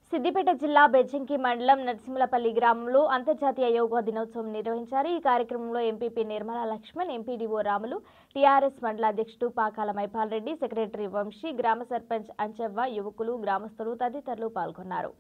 సిద్దిపేట జిల్లా బెజ్జంకి మండలం నరసింహలపల్లి గ్రామంలో అంతర్జాతీయ యోగా దినోత్సవం నిర్వహించారు ఈ కార్యక్రమంలో MPP Nirmala Laxman MPDO Ramulu TRS మండల అధ్యక్షుడు పాకాల మైపాల్ రెడ్డి సెక్రటరీ వంశీ గ్రామ సర్పంచ్ అంచెవ్వ యువకులు గ్రామస్తులు తదితరులు పాల్గొన్నారు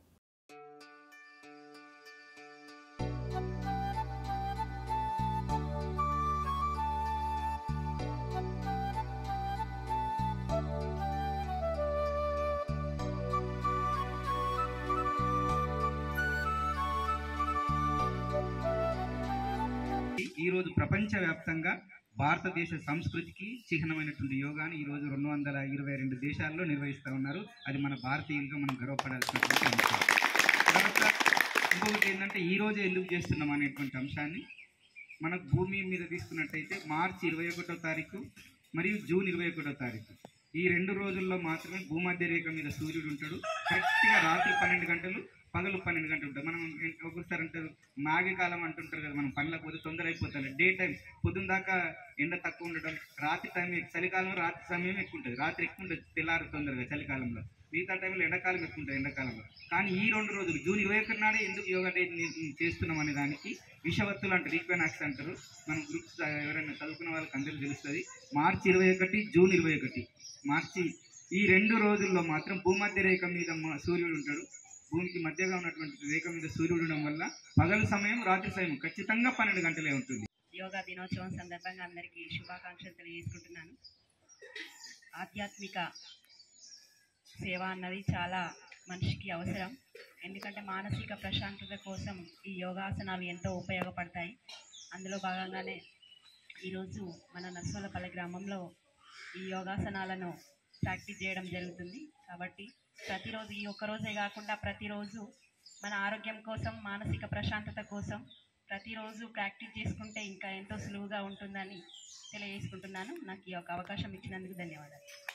ఈ రోజు ప్రపంచవ్యాప్తంగా భారతదేశ సంస్కృతికి చిహ్నమైనటువంటి యోగాని ఈ రోజు రెండు వందల ఇరవై రెండు దేశాల్లో నిర్వహిస్తూ ఉన్నారు అది మన భారతీయులుగా మనం గర్వపడాల్సినటువంటి అంశం తర్వాత ఇంకొకటి ఏంటంటే ఈ రోజే ఎందుకు చేస్తున్నాం అనేటువంటి అంశాన్ని మనకు భూమి మీద తీసుకున్నట్టయితే మార్చి ఇరవై ఒకటో తారీఖు మరియు జూన్ ఇరవై ఒకటో తారీఖు ఈ రెండు రోజుల్లో మాత్రమే భూమధ్య రేఖ మీద సూర్యుడు ఉంటాడు కరెక్ట్గా రాత్రి పన్నెండు గంటలు పగలు పన్నెండు గంటలు ఉంటుంది మనం ఒక్కొక్కసారి అంటారు మాఘకాలం అంటుంటారు కదా మనం పనులకు పోతే తొందర అయిపోతుంది డే టైం పొద్దున్న దాకా ఎండ తక్కువ ఉండడం రాత్రి టైం చలికాలం రాత్రి సమయం ఎక్కువ ఉంటుంది రాత్రి ఎక్కువ ఉంటుంది తెల్లారు తొందరగా చలికాలంలో మిగతా టైంలో ఎండాకాలం ఎక్కువ ఉంటుంది ఎండాకాలంలో కానీ ఈ రెండు రోజులు జూన్ ఇరవై ఒకటి నాడే ఎందుకు యోగా డే ని- చేస్తున్నాం అనే దానికి విషవత్తులు అంటారు ఈక్వెనాక్స్ అంటారు మనం గ్రూప్స్ ఎవరైనా చదువుకున్న వాళ్ళకి అందరికీ తెలుస్తుంది మార్చి ఇరవై ఒకటి జూన్ ఇరవై ఒకటి మార్చి ఈ రెండు రోజుల్లో మాత్రం భూమధ్య రేఖ మీద మ- సూర్యుడు ఉంటాడు భూమికి మధ్యగా ఉన్నటువంటి రేఖ మీద సూర్యుడు ఉండడం వల్ల పగలు సమయం రాత్రి సమయం ఖచ్చితంగా పన్నెండు గంటలే ఉంటుంది యోగా దినోత్సవం సందర్భంగా అందరికీ శుభాకాంక్షలు తెలియజేసుకుంటున్నాను ఆధ్యాత్మిక సేవ అన్నది చాలా మనిషికి అవసరం ఎందుకంటే మానసిక ప్రశాంతత కోసం ఈ యోగాసనాలు ఎంతో ఉపయోగపడతాయి అందులో భాగంగానే ఈరోజు మన నర్సవలపల్లి గ్రామంలో ఈ యోగాసనాలను ప్రాక్టీస్ చేయడం జరుగుతుంది కాబట్టి ప్రతిరోజు ఈ ఒక్క రోజే కాకుండా ప్రతిరోజు మన ఆరోగ్యం కోసం మానసిక ప్రశాంతత కోసం ప్రతిరోజు ప్రాక్టీస్ చేసుకుంటే ఇంకా ఎంతో సులువుగా ఉంటుందని తెలియజేసుకుంటున్నాను నాకు ఈ యొక్క అవకాశం ఇచ్చినందుకు ధన్యవాదాలు